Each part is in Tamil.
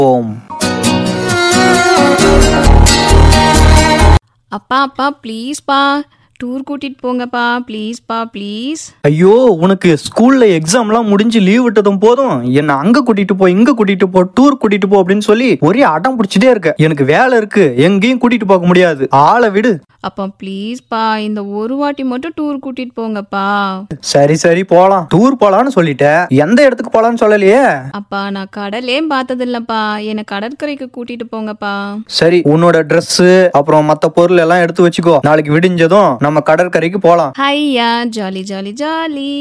போம் அப்பா அப்பா ப்ளீஸ்ப்பா டூர் கூட்டிட்டு போங்கப்பா ப்ளீஸ்ப்பா ப்ளீஸ் ஐயோ உனக்கு ஸ்கூல்ல எக்ஸாம்லாம் முடிஞ்சு லீவ் விட்டதும் போதும் என்ன அங்க கூட்டிட்டு போ இங்க கூட்டிட்டு போ டூர் கூட்டிட்டு போ அப்படின்னு சொல்லி ஒரே அடம் பிடிச்சிட்டே இருக்க எனக்கு வேலை இருக்கு எங்கேயும் கூட்டிட்டு போக முடியாது ஆளை விடு அப்பா ப்ளீஸ்ப்பா இந்த ஒரு வாட்டி மட்டும் டூர் கூட்டிட்டு போங்கப்பா சரி சரி போலாம் டூர் போலான்னு சொல்லிட்டேன் எந்த இடத்துக்கு போலான்னு சொல்லலையே அப்பா நான் கடலே பார்த்தது இல்லப்பா என்னை கடற்கரைக்கு கூட்டிட்டு போங்கப்பா சரி உன்னோட Dress அப்புறம் மத்த பொருள் எல்லாம் எடுத்து வச்சுக்கோ நாளைக்கு விடிஞ்சதும் நம்ம கடற்கரைக்கு போலாம் ஹையா ஜாலி ஜாலி ஜாலி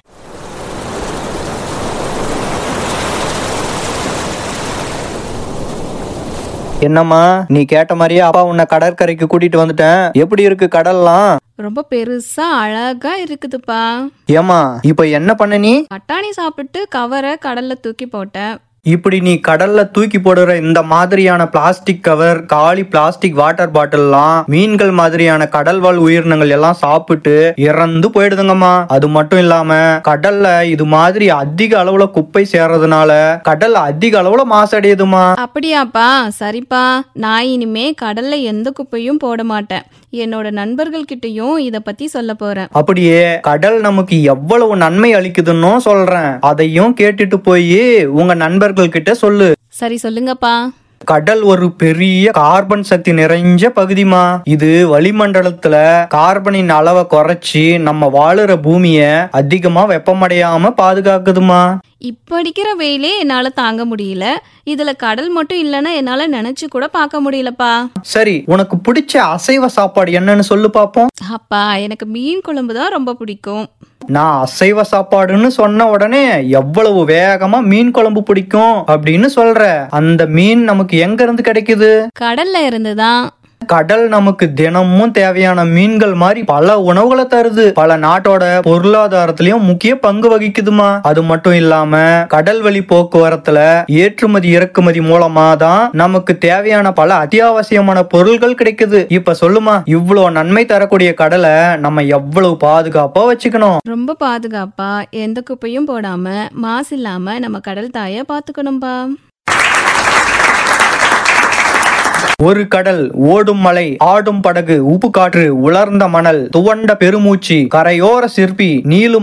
என்னம்மா நீ கேட்ட மாதிரியே அப்பா உன்னை கடற்கரைக்கு கூட்டிட்டு வந்துட்டேன் எப்படி இருக்கு கடல்லாம் ரொம்ப பெருசா அழகா இருக்குதுப்பா ஏமா இப்ப என்ன பண்ண நீ பட்டாணி சாப்பிட்டு கவரை கடல்ல தூக்கி போட்டேன் இப்படி நீ கடல்ல தூக்கி போடுற இந்த மாதிரியான பிளாஸ்டிக் கவர் காலி பிளாஸ்டிக் வாட்டர் பாட்டில்லாம் மீன்கள் மாதிரியான கடல் வாழ் உயிரினங்கள் எல்லாம் சாப்பிட்டு இறந்து போயிடுதுங்கம்மா அது மட்டும் இல்லாம கடல்ல இது மாதிரி அதிக அளவுல குப்பை சேர்றதுனால கடல் அதிக அளவுல மாசடையுதுமா அப்படியாப்பா சரிப்பா நான் இனிமே கடல்ல எந்த குப்பையும் போட மாட்டேன் என்னோட நண்பர்கள் கிட்டயும் இத பத்தி சொல்ல போறேன் அப்படியே கடல் நமக்கு எவ்வளவு நன்மை அளிக்குதுன்னு சொல்றேன் அதையும் கேட்டுட்டு போய் உங்க நண்பர்கள் கிட்ட சொல்லு சரி சொல்லுங்கப்பா கடல் ஒரு பெரிய கார்பன் சக்தி நிறைஞ்ச பகுதிமா இது வளிமண்டலத்துல கார்பனின் அளவை குறைச்சி நம்ம வாழுற பூமிய அதிகமா வெப்பமடையாம பாதுகாக்குதுமா இப்ப அடிக்கிற வெயிலே என்னால தாங்க முடியல இதுல கடல் மட்டும் இல்லைன்னா என்னால நினைச்சு கூட பார்க்க முடியலப்பா சரி உனக்கு பிடிச்ச அசைவ சாப்பாடு என்னன்னு சொல்லு பாப்போம் அப்பா எனக்கு மீன் குழம்பு தான் ரொம்ப பிடிக்கும் நான் அசைவ சாப்பாடுன்னு சொன்ன உடனே எவ்வளவு வேகமா மீன் குழம்பு பிடிக்கும் அப்படின்னு சொல்ற அந்த மீன் நமக்கு எங்க இருந்து கிடைக்குது கடல்ல இருந்து தான் கடல் நமக்கு தினமும் தேவையான மீன்கள் மாதிரி பல உணவுகளை தருது பல நாட்டோட பொருளாதாரத்திலயும் முக்கிய பங்கு வகிக்குதுமா அது மட்டும் இல்லாம கடல் வழி போக்குவரத்துல ஏற்றுமதி இறக்குமதி மூலமா தான் நமக்கு தேவையான பல அத்தியாவசியமான பொருள்கள் கிடைக்குது இப்ப சொல்லுமா இவ்வளவு நன்மை தரக்கூடிய கடலை நம்ம எவ்வளவு பாதுகாப்பா வச்சுக்கணும் ரொம்ப பாதுகாப்பா எந்த குப்பையும் போடாம மாசு இல்லாம நம்ம கடல் தாய பாத்துக்கணும்பா ஒரு கடல் ஓடும் மலை ஆடும் படகு உப்பு காற்று உலர்ந்த மணல் துவண்ட பெருமூச்சு கரையோர சிற்பி நீளும்